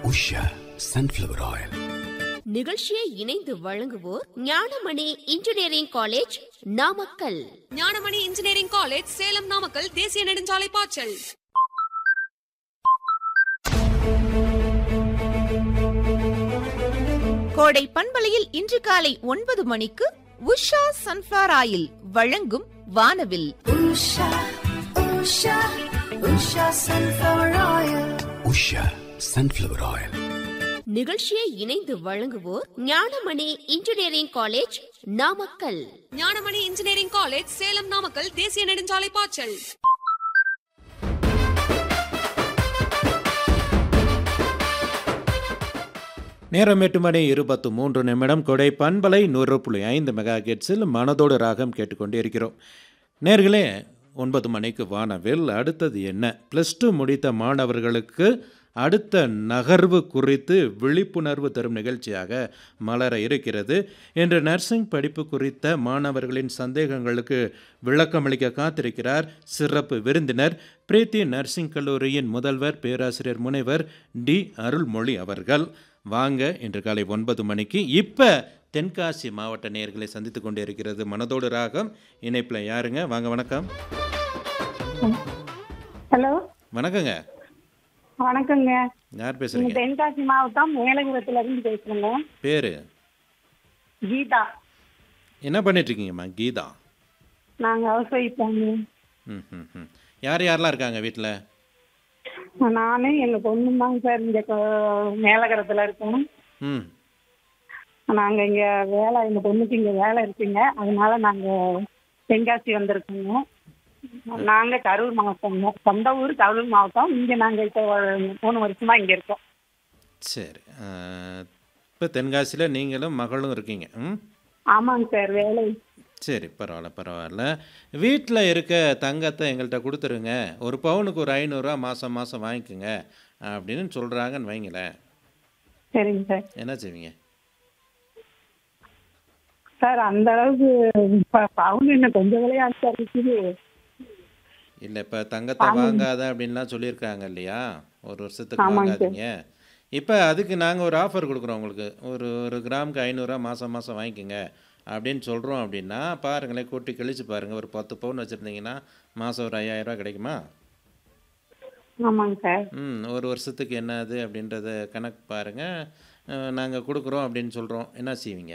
Usha sunflower oil நிகழ்ச்சியை இணைந்து வழங்குவோர் Gnanamani engineering college Namakkal Gnanamani engineering college Salem Namakkal தேசிய நெடுஞ்சாலை பாய்ச்சல் கோடை பண்பலையில் இன்று காலை ஒன்பது மணிக்கு உஷா சன்ஃபிளவர் ஆயில் வழங்கும் வானவில் உஷா சன்ஃப்ளவர் ஆயில் நிகழ்ச்சியை இணைந்து வழங்குவோர் Gnanamani engineering college Namakkal Gnanamani engineering college Salem Namakkal தேசிய நெடுஞ்சாலை பாய்ச்சல் நேரம் எட்டு மணி இருபத்து மூன்று நிமிடம் கொடை பண்பலை நூறு புள்ளி ஐந்து மெகா கெட்ஸில் மனதோடு ராகம் கேட்டுக்கொண்டே இருக்கிறோம் நேர்களே ஒன்பது மணிக்கு வானவில் அடுத்தது என்ன ப்ளஸ் டூ முடித்த மாணவர்களுக்கு அடுத்த நகர்வு குறித்து விழிப்புணர்வு தரும் நிகழ்ச்சியாக மலர இருக்கிறது இன்று நர்சிங் படிப்பு குறித்த மாணவர்களின் சந்தேகங்களுக்கு விளக்கமளிக்க காத்திருக்கிறார் சிறப்பு விருந்தினர் பிரீத்தி நர்சிங் கல்லூரியின் முதல்வர் பேராசிரியர் முனைவர் டி அருள்மொழி அவர்கள் வாங்க இன்று காலை ஒன்பது மணிக்கு இப்போ தென்காசி மாவட்ட நேர்களை சந்தித்து கொண்டே இருக்கிறது மனதோடு ராகம் இணைப்பில் யாருங்க வாங்க வணக்கம் ஹலோ வணக்கங்க வணக்கங்க யார் நீங்க பேசுறீங்க தென்காசி மாவட்டம் மேலகுரத்துல இருந்து பேசுறேங்க பேர் கீதா என்ன பண்ணிட்டு இருக்கீங்கம்மா கீதா நாங்க ஹவுஸ் ஒய்ஃப் ம் ம் ம் யார் யாரெல்லாம் இருக்காங்க வீட்டில் நானு எங்க பொண்ணு தாங்க சார் இங்க கொ- மேலகரத்துல இருக்கோம் ம் நாங்க இங்க வேலை எங்க பொண்ணுக்கு இங்க வேலை இருக்குங்க அதனால நாங்க தென்காசி வந்திருக்கோங்க நாங்க கரூர் மாவட்டங்க சொந்த ஊர் கரூர் மாவட்டம் இங்க நாங்க இப்போ ஒரு மூணு வருஷமா இங்க இருக்கோம் சரி இப்போ தென்காசியில் நீங்களும் மகளும் இருக்கீங்க ம் ஆமாங்க சார் வேலை சரி பரவாயில்ல பரவாயில்ல வீட்டில் இருக்க தங்கத்தை எங்கள்கிட்ட கொடுத்துருங்க ஒரு பவுனுக்கு ஒரு ஐநூறுரூவா மாதம் மாதம் வாங்கிக்கோங்க அப்படின்னு சொல்கிறாங்கன்னு வைங்களேன் சரிங்க சார் என்ன செய்வீங்க சார் அந்த அளவுக்கு ப- பவுன் என்ன கொஞ்சம் விலையா சார் இருக்குது இல்லை இப்போ தங்கத்தை வாங்காத அப்படின்லாம் சொல்லியிருக்காங்க இல்லையா ஒரு வருஷத்துக்கு ஆமாங்க சார். வாங்காதீங்க இப்போ அதுக்கு நாங்கள் ஒரு ஆஃபர் கொடுக்குறோம் உங்களுக்கு ஒரு ஒரு கிராமுக்கு ஐநூறுரூவா மாதம் மாதம் வாங்கிக்கோங்க அப்படின்னு சொல்கிறோம் அப்படின்னா பாருங்களேன் கூட்டி கழிச்சு பாருங்கள் ஒரு பத்து பவுன் வச்சுருந்தீங்கன்னா மாதம் ஒரு ஐயாயிரரூவா கிடைக்குமா ஆமாங்க சார் ம் ஒரு வருஷத்துக்கு என்னது அப்படின்றத கணக்கு பாருங்கள் நாங்கள் கொடுக்குறோம் அப்படின்னு சொல்கிறோம் என்ன செய்வீங்க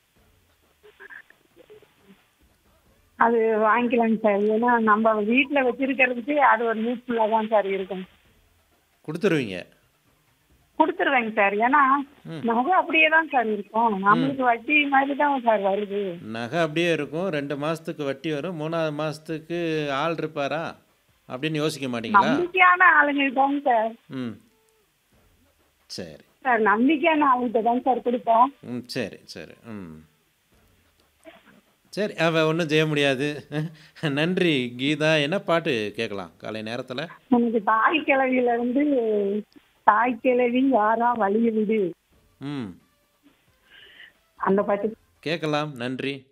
அது வாங்கிக்கலாங்க சார் ஏன்னா நம்ம வீட்டில் வச்சிருக்கிறதுக்கு அது ஒரு யூஸ்ஃபுல்லாக தான் சார் இருக்கும் கொடுத்துருவீங்க கொடுத்துருவேங்க சார் ஏன்னா நகை அப்படியே தான் சார் இருக்கும் நம்மளுக்கு வட்டி மாதிரி தான் சார் வருது நகை அப்படியே இருக்கும் ரெண்டு மாதத்துக்கு வட்டி வரும் மூணாவது மாதத்துக்கு ஆள் இருப்பாரா அப்படின்னு யோசிக்க மாட்டீங்களா நம்பிக்கையான ஆளுங்களுக்கு தான் சார் ம் சரி சார் நம்பிக்கையான ஆளுகிட்ட தான் சார் கொடுப்போம் ம் சரி சரி ம் சரி அவ ஒன்றும் செய்ய முடியாது நன்றி கீதா என்ன பாட்டு கேட்கலாம் காலை நேரத்தில் எனக்கு தாய் கிழவியில இருந்து தாய் கிழவி யாரா வழிய விடு ம் அந்த பாட்டு கேட்கலாம் நன்றி